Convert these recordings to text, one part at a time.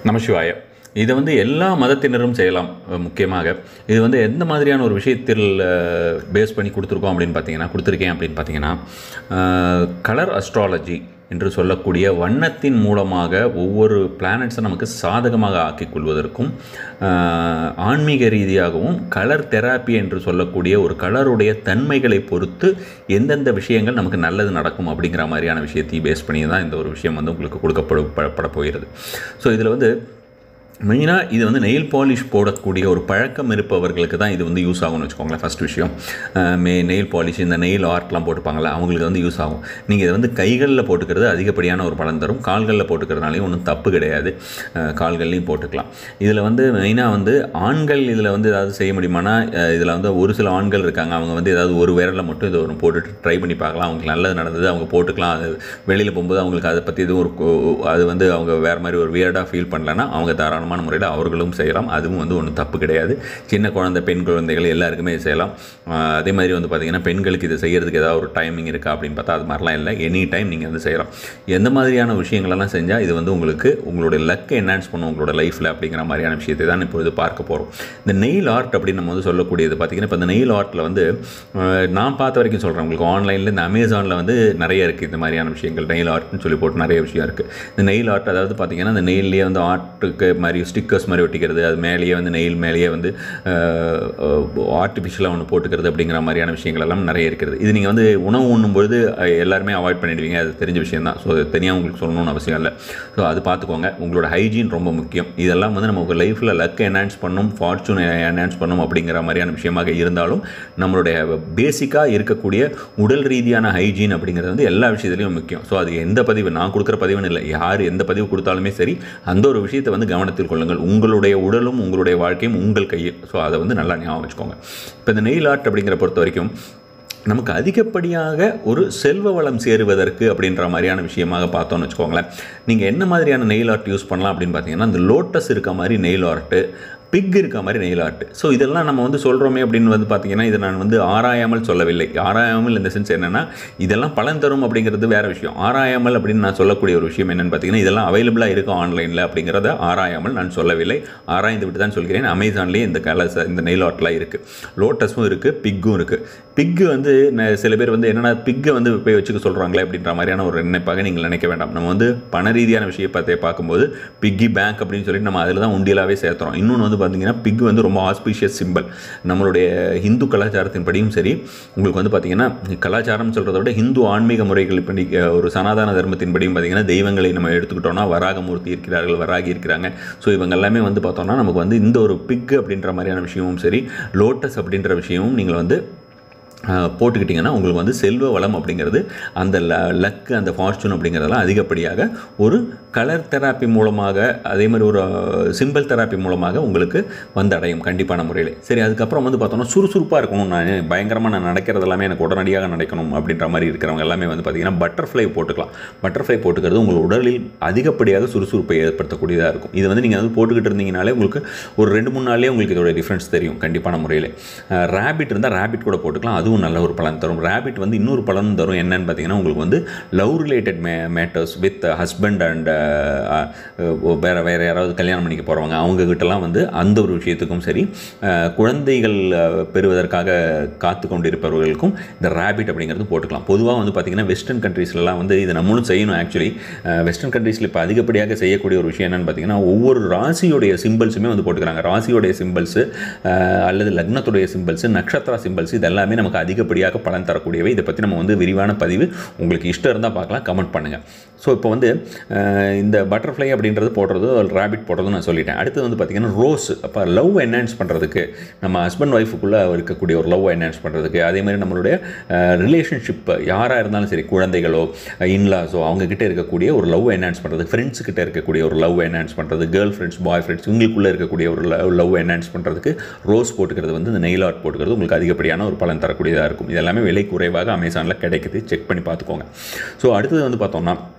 நமசிவாய இதை வந்து எல்லா மதத்தினரும் செய்யலாம் அஹ் முக்கியமாக இது வந்து எந்த மாதிரியான ஒரு விஷயத்தில் பேஸ் பண்ணி கொடுத்துருக்கோம் அப்படின்னு பார்த்தீங்கன்னா கொடுத்துருக்கேன் அப்படின்னு பார்த்தீங்கன்னா கலர் அஸ்ட்ராலஜி என்று சொல்லக்கூடிய வண்ணத்தின் மூலமாக ஒவ்வொரு பிளானட்ஸை நமக்கு சாதகமாக ஆக்கிக் கொள்வதற்கும் ஆஹ், ஆன்மீக ரீதியாகவும் கலர் தெராப்பி என்று சொல்லக்கூடிய ஒரு கலருடைய தன்மைகளை பொறுத்து எந்தெந்த விஷயங்கள் நமக்கு நல்லது நடக்கும் அப்படிங்கிற மாதிரியான விஷயத்தையும் பேஸ் பண்ணி தான் இந்த ஒரு விஷயம் வந்து உங்களுக்கு கொடுக்கப்பட பட- பட போகிறது ஸோ இதில் வந்து மெயினாக இது வந்து நெயில் பாலிஷ் போடக்கூடிய ஒரு பழக்கம் இருப்பவர்களுக்கு தான் இது வந்து யூஸ் ஆகும்னு வச்சுக்கோங்களேன் ஃபஸ்ட் விஷயம் அஹ் மே நெயில் பாலிஷ் இந்த நெயில் ஆர்ட்லாம் போட்டுப்பாங்கள்ல அவங்களுக்கு வந்து யூஸ் ஆகும் நீங்கள் இதை வந்து கைகளில் போட்டுக்கிறது அதிகப்படியான ஒரு பலன் தரும் கால்களில் போட்டுக்கிறதுனாலையும் ஒன்றும் தப்பு கிடையாது அஹ் கால்கள்லையும் போட்டுக்கலாம் இதில் வந்து மெயினாக வந்து ஆண்கள் இதில் வந்து ஏதாவது செய்ய முடியுமானா இதில் வந்து ஒரு சில ஆண்கள் இருக்காங்க அவங்க வந்து ஏதாவது ஒரு விரலில் மட்டும் இது ஒரு போட்டுட்டு ட்ரை பண்ணி பார்க்கலாம் அவங்களுக்கு நல்லது நடந்தது அவங்க போட்டுக்கலாம் அது வெளியில் போகும்போது அவங்களுக்கு அதை பற்றி எதுவும் ஒரு கோ- அது வந்து அவங்க வேறு மாதிரி ஒரு வியர்டாக ஃபீல் பண்ணலன்னா அவங்க தாராளமான முறையில் அவர்களும் செய்யலாம் அதுவும் வந்து ஒன்றும் தப்பு கிடையாது சின்ன குழந்தை பெண் குழந்தைகள் எல்லாருக்குமே இது செய்யலாம் ஆஹ் அதே மாதிரி வந்து பார்த்திங்கன்னா பெண்களுக்கு இது செய்கிறதுக்கு ஏதாவது ஒரு டைமிங் இருக்கா அப்படின்னு பார்த்தா அது மாதிரிலாம் இல்லை எனி டைம் நீங்கள் வந்து செய்யலாம் எந்த மாதிரியான விஷயங்களெல்லாம் செஞ்சால் இது வந்து உங்களுக்கு உங்களுடைய லக்கை என்ஹான்ஸ் பண்ணும் உங்களோட லைஃப்பில் அப்படிங்கிற மாதிரியான விஷயத்தை தான் இப்பொழுது பார்க்க போகிறோம் இந்த நெயில் ஆர்ட் அப்படின்னு நம்ம வந்து சொல்லக்கூடியது பார்த்திங்கன்னா இப்போ இந்த நெயில் ஆர்ட்டில் வந்து ஆஹ் நான் பார்த்த வரைக்கும் சொல்கிறேன் உங்களுக்கு ஆன்லைனில் இந்த அமேசானில் வந்து நிறைய இருக்குது இந்த மாதிரியான விஷயங்கள் நெயில் ஆர்ட்னு சொல்லி போட்டு நிறைய விஷயம் இருக்குது இந்த நெயில் ஆர்ட் அதாவது பார்த்திங்கன்னா இந்த நெயிலே வந்து ஆர்ட்டுக்கு மாதிரி ஸ்டிக்கர்ஸ் மாதிரி ஒட்டிக்கிறது அது மேலேயே வந்து நெயில் மேலேயே வந்து ஆர்டிஃபிஷியலாக ஒன்று போட்டுக்கிறது அப்படிங்கிற மாதிரியான விஷயங்கள் எல்லாம் நிறைய இருக்கிறது இது நீங்கள் வந்து உணவு உண்ணும்பொழுது அஹ், எல்லாருமே அவாய்ட் பண்ணிடுவீங்க அது தெரிஞ்ச விஷயம் தான் ஸோ தனியாக உங்களுக்கு சொல்லணும்னு அவசியம் இல்லை ஸோ அது பார்த்துக்கோங்க உங்களோட ஹைஜீன் ரொம்ப முக்கியம் இதெல்லாம் வந்து நம்ம உங்கள் லைஃப்பில் லக் என்ஹான்ஸ் பண்ணும் ஃபார்ச்சூன் என்ஹான்ஸ் பண்ணும் அப்படிங்கிற மாதிரியான விஷயமாக இருந்தாலும் நம்மளுடைய பேசிக்காக இருக்கக்கூடிய உடல் ரீதியான ஹைஜீன் அப்படிங்கிறது வந்து எல்லா விஷயத்துலையும் முக்கியம் ஸோ அது எந்த பதிவு நான் கொடுக்குற பதிவுன்னு இல்லை யார் எந்த பதிவு கொடுத்தாலுமே சரி அந்த ஒரு விஷயத்தை வந்து கவனத்தில் கொள்ளுங்கள் உங்களுடைய உடலும் உங்களுடைய வாழ்க்கையும் உங்கள் கையில் ஸோ அதை வந்து நல்லா ஞாபகம் வச்சுக்கோங்க இப்போ இந்த நெயில் ஆர்ட் அப்படிங்கிற பொறுத்த வரைக்கும் நமக்கு அதிகப்படியாக ஒரு செல்வ வளம் சேருவதற்கு அப்படின்ற மாதிரியான விஷயமாக பார்த்தோம்னு வச்சுக்கோங்களேன் நீங்கள் என்ன மாதிரியான நெயில் ஆர்ட் யூஸ் பண்ணலாம் அப்படின்னு பார்த்தீங்கன்னா இந்த லோட்டஸ் இருக்க மாதிரி நெயில் ஆர்ட்டு பிக் இருக்க மாதிரி நெயில் ஆர்ட் ஸோ இதெல்லாம் நம்ம வந்து சொல்கிறோமே அப்படின்னு வந்து பார்த்தீங்கன்னா இதை நான் வந்து ஆராயாமல் சொல்லவில்லை ஆராயாமல் இந்த சென்ஸ் என்னென்னா இதெல்லாம் பலன் தரும் அப்படிங்கிறது வேறு விஷயம் ஆராயாமல் அப்படின்னு நான் சொல்லக்கூடிய ஒரு விஷயம் என்னென்னு பார்த்தீங்கன்னா இதெல்லாம் அவைலபிளாக இருக்கும் ஆன்லைனில் அப்படிங்கிறத ஆராயாமல் நான் சொல்லவில்லை ஆராய்ந்து விட்டு தான் சொல்கிறேன் அமேசான்லேயே இந்த கலர்ஸ் இந்த நெயில் ஆர்ட்லாம் இருக்குது லோட்டஸும் இருக்குது பிக்கும் இருக்குது பிக்கு வந்து ந- சில பேர் வந்து என்னென்னா பிக்கை வந்து போய் வச்சுக்க சொல்கிறாங்களே அப்படின்ற மாதிரியான ஒரு நினைப்பாக நீங்கள் நினைக்க வேண்டாம் நம்ம வந்து பண ரீதியான விஷயத்தை பார்க்கும்போது பிக்கி பேங்க் அப்படின்னு சொல்லிட்டு நம்ம அதில் தான் உண்டியலாகவே சேர்த்துறோம் இன்னொன்று வந்து பார்த்தீங்கன்னா பிக் வந்து ரொம்ப ஆஸ்பீஷியஸ் சிம்பிள் நம்மளுடைய ஹிந்து கலாச்சாரத்தின் படியும் சரி உங்களுக்கு வந்து பார்த்தீங்கன்னா கலாச்சாரம் சொல்கிறத விட ஹிந்து ஆன்மீக முறைகள் படி அஹ், ஒரு சனாதன தர்மத்தின் படியும் பார்த்தீங்கன்னா தெய்வங்களை நம்ம எடுத்துக்கிட்டோம்னா வராகமூர்த்தி இருக்கிறார்கள் வராகி இருக்கிறாங்க ஸோ இவங்க எல்லாமே வந்து பார்த்தோம்னா நமக்கு வந்து இந்த ஒரு பிக் அப்படின்ற மாதிரியான விஷயமும் சரி லோட்டஸ் அப்படின்ற விஷயமும் நீங்கள் வந்து ஆஹ், போட்டுக்கிட்டிங்கன்னா உங்களுக்கு வந்து செல்வ வளம் அப்படிங்கிறது அந்த ல லக்கு அந்த ஃபார்ச்சூன் அப்படிங்கிறதெல்லாம் அதிகப்படியாக ஒரு கலர் தெராப்பி மூலமாக அதே மாதிரி ஒரு சிம்பிள் தெராப்பி மூலமாக உங்களுக்கு வந்து அடையும் கண்டிப்பான முறையில் சரி அதுக்கப்புறம் வந்து பார்த்தோம்னா சுறுசுறுப்பாக இருக்கணும் நான் பயங்கரமாக நான் நடக்கிறது எல்லாமே எனக்கு உடனடியாக நடக்கணும் அப்படின்ற மாதிரி இருக்கிறவங்க எல்லாமே வந்து பார்த்திங்கன்னா பட்டர்ஃப்ளை போட்டுக்கலாம் பட்டர்ஃப்ளை போட்டுக்கிறது உங்கள் உடலில் அதிகப்படியாக சுறுசுறுப்பை ஏற்படுத்தக்கூடியதாக இருக்கும் இது வந்து நீங்கள் வந்து போட்டுக்கிட்டு இருந்தீங்கனாலே உங்களுக்கு ஒரு ரெண்டு மூணு நாள்லேயே உங்களுக்கு இதோட டிஃப்ரென்ஸ் தெரியும் கண்டிப்பான முறையில் ரேபிட் இருந்தால் ரேபிட் கூட போட்டுக்கலாம் அதுவும் நல்ல ஒரு பலன் தரும் ரேபிட் வந்து இன்னொரு பலன் தரும் என்னன்னு பார்த்தீங்கன்னா உங்களுக்கு வந்து லவ் ரிலேட்டட் மே மேட்டர்ஸ் வித் ஹஸ்பண்ட் அண்ட் வேறு வேறு யாராவது கல்யாணம் பண்ணிக்க போகிறவங்க அவங்கக்கிட்டலாம் வந்து அந்த ஒரு விஷயத்துக்கும் சரி அஹ், குழந்தைகள் அஹ், பெறுவதற்காக காத்து கொண்டிருப்பவர்களுக்கும் இந்த ரேபிட் அப்படிங்கிறது போட்டுக்கலாம் பொதுவாக வந்து பார்த்திங்கன்னா வெஸ்டர்ன் கண்ட்ரீஸ்லாம் வந்து இதை நம்மளும் செய்யணும் ஆக்சுவலி வெஸ்டர்ன் கண்ட்ரீஸில் இப்போ அதிகப்படியாக செய்யக்கூடிய ஒரு விஷயம் என்னென்னு பார்த்தீங்கன்னா ஒவ்வொரு ராசியுடைய சிம்பிள்ஸுமே வந்து போட்டுக்கிறாங்க ராசியோடைய சிம்பிள்ஸு அல்லது லக்னத்துடைய சிம்பிள்ஸு நட்சத்திர சிம்பிள்ஸ் இது எல்லாமே நமக்கு அதிகப்படியாக பலன் தரக்கூடியவை இதை பற்றி நம்ம வந்து விரிவான பதிவு உங்களுக்கு இஷ்டம் இருந்தால் பார்க்கலாம் கமெண்ட் பண்ணுங்கள் ஸோ இப்போ வந்து அஹ், இந்த பட்டர்ஃப்ளை அப்படின்றது போடுறது ரேபிட் போடுறதும் நான் சொல்லிட்டேன் அடுத்து வந்து பார்த்திங்கன்னா ரோஸ் அப்போ லவ் என்ஹான்ஸ் பண்ணுறதுக்கு நம்ம ஹஸ்பண்ட் ஒய்ஃபுக்குள்ளே இருக்கக்கூடிய ஒரு லவ் என்ஹான்ஸ் பண்ணுறதுக்கு அதே மாதிரி நம்மளுடைய ரிலேஷன்ஷிப் யாராக இருந்தாலும் சரி குழந்தைகளோ இன்லாஸோ அவங்கக்கிட்ட இருக்கக்கூடிய ஒரு லவ் என்ஹான்ஸ் பண்ணுறது ஃப்ரெண்ட்ஸ் கிட்ட இருக்கக்கூடிய ஒரு லவ் என்ஹான்ஸ் பண்ணுறது கேர்ள் ஃப்ரெண்ட்ஸ் பாய் ஃப்ரெண்ட்ஸ் உங்களுக்குள்ளே இருக்கக்கூடிய ஒரு லவ் லவ் என்ஹான்ஸ் பண்ணுறதுக்கு ரோஸ் போட்டுக்கிறது வந்து இந்த நெயில் ஆர்ட் போட்டுக்கிறது உங்களுக்கு அதிகப்படியான ஒரு பலன் தரக்கூடியதாக இருக்கும் இது எல்லாமே விலை குறைவாக அமேசானில் கிடைக்குது செக் பண்ணி பார்த்துக்கோங்க ஸோ அடுத்தது வந்து பார்த்தோம்னா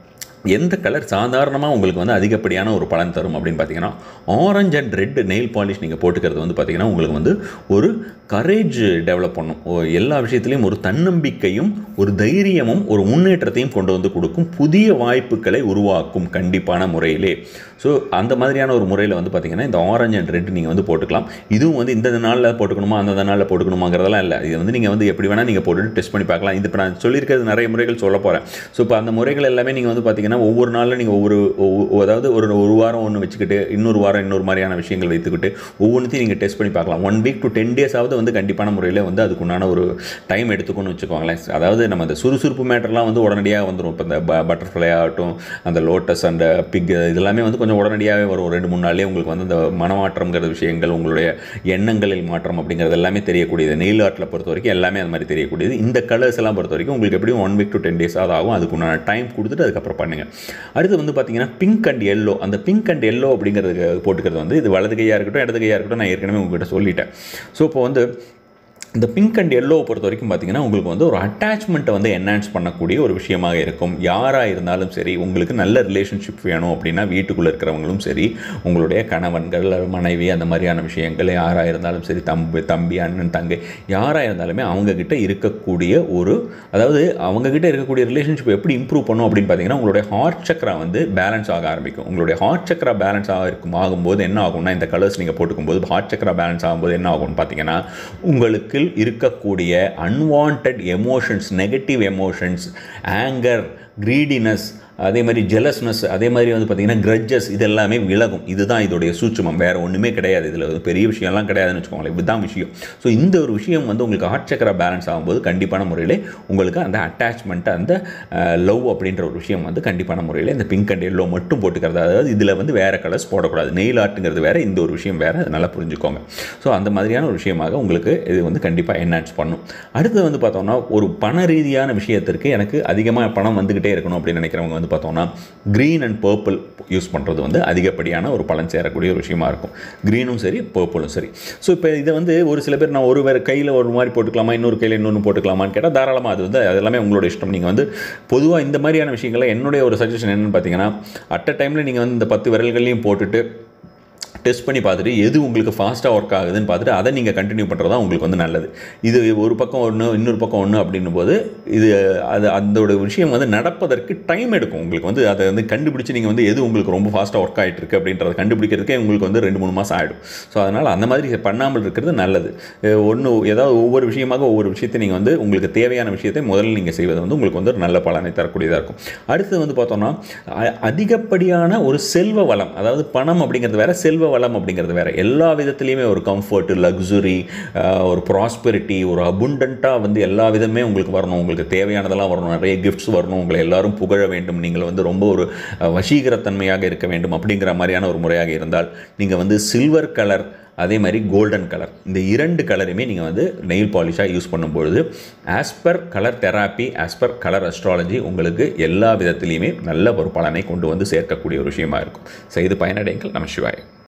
எந்த கலர் சாதாரணமாக உங்களுக்கு வந்து அதிகப்படியான ஒரு பலன் தரும் அப்படின்னு பார்த்தீங்கன்னா orange and red nail polish நீங்கள் போட்டுக்கிறது வந்து பார்த்தீங்கன்னா உங்களுக்கு வந்து ஒரு கரேஜ் டெவலப் பண்ணும் ஓ- எல்லா விஷயத்துலையும் ஒரு தன்னம்பிக்கையும் ஒரு தைரியமும் ஒரு முன்னேற்றத்தையும் கொண்டு வந்து கொடுக்கும் புதிய வாய்ப்புகளை உருவாக்கும் கண்டிப்பான முறையிலே ஸோ அந்த மாதிரியான ஒரு முறையில் வந்து பார்த்தீங்கன்னா இந்த ஆரஞ்ச் அண்ட் ரெட் நீங்கள் வந்து போட்டுக்கலாம் இதுவும் வந்து இந்த நாளில் போட்டுக்கணுமா அந்த நாளில் போட்டுக்கணுமாங்கிறதெல்லாம் இல்லை இது வந்து நீங்கள் வந்து எப்படி வேணால் நீங்கள் போட்டுட்டு டெஸ்ட் பண்ணி பார்க்கலாம் இது இப்போ நான் சொல்லியிருக்கிறது நிறைய முறைகள் சொல்ல போகிறேன் ஸோ இப்போ அந்த முறைகள் எல்லாமே நீங்கள் வந்து பார்த்தீங்கன்னா ஒவ்வொரு நாளில் நீங்கள் ஒவ்வொரு ஒவ்வொரு- அதாவது ஒரு ஒரு வாரம் ஒன்று வச்சுக்கிட்டு இன்னொரு வாரம் இன்னொரு மாதிரியான விஷயங்கள் வைத்துக்கிட்டு ஒவ்வொன்றையும் நீங்கள் டெஸ்ட் பண்ணி பார்க்கலாம் ஒன் வீக் டு டென் டேஸாவது வந்து கண்டிப்பான முறையில் வந்து அதுக்குண்டான ஒரு டைம் எடுத்துக்கணும்னு வச்சுக்கோங்களேன் அதாவது நம்ம அந்த சுறுசுறுப்பு மேட்டர்லாம் வந்து உடனடியாக வந்துடும் இப்போ இந்த பட்டர்ஃப்ளை ஆகட்டும் அந்த லோட்டஸ் அந்த பிக் இதெல்லாமே வந்து கொஞ்சம் உடனடியாகவே வரும் ஒரு ரெண்டு மூணு நாள்லேயே உங்களுக்கு வந்து அந்த மனமாற்றம்ங்கிற விஷயங்கள் உங்களுடைய எண்ணங்களில் மாற்றம் அப்படிங்கிறது எல்லாமே தெரியக்கூடியது நெயில் ஆர்ட்டில் பொறுத்த வரைக்கும் எல்லாமே அது மாதிரி தெரியக்கூடியது இந்த கலர்ஸ் எல்லாம் பொறுத்த வரைக்கும் உங்களுக்கு எப்படியும் one week to ten days ஆகும் அதுக்குண்டான டைம் கொடுத்துட்டு அதுக்கப்புறம் பண்ணுங்கள் அடுத்து வந்து பார்த்தீங்கன்னா பிங்க் அண்ட் எல்லோ அந்த பிங்க் அண்ட் எல்லோ அப்படிங்கிறது போட்டுக்கிறது வந்து இது வலது கையாக இருக்கட்டும் இடது கையாக இருக்கட்டும் நான் ஏற்கனவே உங்ககிட்ட சொல்லிட்டேன் ஸோ இப்போ வந்து இந்த பிங்க் அண்ட் எல்லோவை பொறுத்த வரைக்கும் பார்த்தீங்கன்னா உங்களுக்கு வந்து ஒரு அட்டாச்மெண்ட்டை வந்து என்ஹான்ஸ் பண்ணக்கூடிய ஒரு விஷயமாக இருக்கும் யாராக இருந்தாலும் சரி உங்களுக்கு நல்ல ரிலேஷன்ஷிப் வேணும் அப்படின்னா வீட்டுக்குள்ளே இருக்கிறவங்களும் சரி உங்களுடைய கணவன்கள் மனைவி அந்த மாதிரியான விஷயங்கள் யாராக இருந்தாலும் சரி தம்பி தம்பி அண்ணன் தங்கை யாராக இருந்தாலுமே அவங்கக்கிட்ட இருக்கக்கூடிய ஒரு அதாவது அவங்கக்கிட்ட இருக்கக்கூடிய ரிலேஷன்ஷிப் எப்படி இம்ப்ரூவ் பண்ணும் அப்படின்னு பார்த்தீங்கன்னா உங்களுடைய ஹார்ட் சக்கரா வந்து பேலன்ஸ் ஆக ஆரம்பிக்கும் உங்களுடைய ஹார்ட் சக்கரா பேலன்ஸ் ஆக இருக்கும் ஆகும்போது என்ன ஆகும்னா இந்த கலர்ஸ் நீங்கள் போட்டுக்கும்போது ஹார்ட் சக்கரா பேலன்ஸ் ஆகும்போது என்ன ஆகும்னு பார்த்தீங்கன்னா உங்களுக்கு இருக்கக்கூடிய unwanted emotions negative emotions anger greediness அதே மாதிரி ஜெலஸ்னஸ் அதே மாதிரி வந்து பார்த்திங்கன்னா கிரட்ஜஸ் இது எல்லாமே விலகும் இதுதான் இதோடைய சூட்சுமம் வேறு ஒன்றுமே கிடையாது இதில் பெரிய விஷயம்லாம் கிடையாதுன்னு வச்சுக்கோங்களேன் இதுதான் விஷயம் ஸோ இந்த ஒரு விஷயம் வந்து உங்களுக்கு ஹார்ட் சக்கரா பேலன்ஸ் ஆகும்போது கண்டிப்பான முறையில் உங்களுக்கு அந்த அட்டாச்மெண்ட் அந்த லவ் அப்படின்ற ஒரு விஷயம் வந்து கண்டிப்பான முறையில் இந்த பிங்க் அண்ட் எல்லோ மட்டும் போட்டுக்கிறது அதாவது இதில் வந்து வேறு கலர்ஸ் போடக்கூடாது நெயில் ஆர்ட்டுங்கிறது வேறு இந்த ஒரு விஷயம் வேறு அதை நல்லா புரிஞ்சுக்கோங்க ஸோ அந்த மாதிரியான ஒரு விஷயமாக உங்களுக்கு இது வந்து கண்டிப்பாக என்ஹான்ஸ் பண்ணும் அடுத்து வந்து பார்த்தோம்னா ஒரு பண ரீதியான விஷயத்திற்கு எனக்கு அதிகமாக பணம் வந்துக்கிட்டே இருக்கணும் அப்படின்னு நினைக்கிறவங்க வந்து பார்த்தோம்னா க்ரீன் அண்ட் பர்பிள் யூஸ் பண்ணுறது வந்து அதிகப்படியான ஒரு பலன் சேரக்கூடிய ஒரு விஷயமா இருக்கும் க்ரீனும் சரி பர்பிளும் சரி ஸோ இப்போ இதை வந்து ஒரு சில பேர் நான் ஒரு வேறு கையில் ஒரு மாதிரி போட்டுக்கலாமா இன்னொரு கையில் இன்னொன்று போட்டுக்கலாமான்னு கேட்டால் தாராளமாக அது வந்து அது எல்லாமே உங்களோட இஷ்டம் நீங்கள் வந்து பொதுவாக இந்த மாதிரியான விஷயங்களை என்னுடைய ஒரு சஜஷன் என்னென்னு பார்த்தீங்கன்னா அட் அ டைமில் நீங்கள் வந்து இந்த பத்து விரல்களையும் போட்டுட்டு டெஸ்ட் பண்ணி பார்த்துட்டு எது உங்களுக்கு ஃபாஸ்ட்டாக ஒர்க் ஆகுதுன்னு பார்த்துட்டு அதை நீங்கள் கண்டினியூ பண்ணுறது தான் உங்களுக்கு வந்து நல்லது இது ஒரு பக்கம் ஒன்று இன்னொரு பக்கம் ஒன்று அப்படின்னும் போது இது அது அதோட விஷயம் வந்து நடப்பதற்கு டைம் எடுக்கும் உங்களுக்கு வந்து அதை வந்து கண்டுபிடிச்சு நீங்கள் வந்து எது உங்களுக்கு ரொம்ப ஃபாஸ்ட்டாக ஒர்க் ஆகிட்டு இருக்கு அப்படின்றத கண்டுபிடிக்கிறதுக்கே உங்களுக்கு வந்து ரெண்டு மூணு மாதம் ஆகிடும் ஸோ அதனால் அந்த மாதிரி பண்ணாமல் இருக்கிறது நல்லது ஒன்று ஏதாவது ஒவ்வொரு விஷயமாக ஒவ்வொரு விஷயத்தை நீங்கள் வந்து உங்களுக்கு தேவையான விஷயத்தை முதல்ல நீங்கள் செய்வது வந்து உங்களுக்கு வந்து ஒரு நல்ல பலனை தரக்கூடியதாக இருக்கும் அடுத்து வந்து பார்த்தோம்னா அ- அதிகப்படியான ஒரு செல்வ வளம் அதாவது பணம் அப்படிங்கிறது வேற செல்வ வளம் அப்படிங்கிறது வேற எல்லா விதத்துலேயுமே ஒரு கம்ஃபர்ட் லக்ஸுரி ஒரு ப்ராஸ்பெரிட்டி ஒரு அபுண்டண்ட்டாக வந்து எல்லா விதமே உங்களுக்கு வரணும் உங்களுக்கு தேவையானதெல்லாம் வரணும் நிறைய கிஃப்ட்ஸ் வரணும் உங்களை எல்லாரும் புகழ வேண்டும் நீங்கள் வந்து ரொம்ப ஒரு அஹ், வசீகரத்தன்மையாக இருக்க வேண்டும் அப்படிங்கிற மாதிரியான ஒரு முறையாக இருந்தால் நீங்கள் வந்து சில்வர் கலர் அதே மாதிரி கோல்டன் கலர் இந்த இரண்டு கலருமே நீங்கள் வந்து நெயில் பாலிஷாக யூஸ் பண்ணும்பொழுது as per colour therapy as per colour astrology உங்களுக்கு எல்லா விதத்துலேயுமே நல்ல ஒரு பலனை கொண்டு வந்து சேர்க்கக்கூடிய ஒரு விஷயமா இருக்கும் செய்து பயனடைங்கள் நம்ம சிவாய்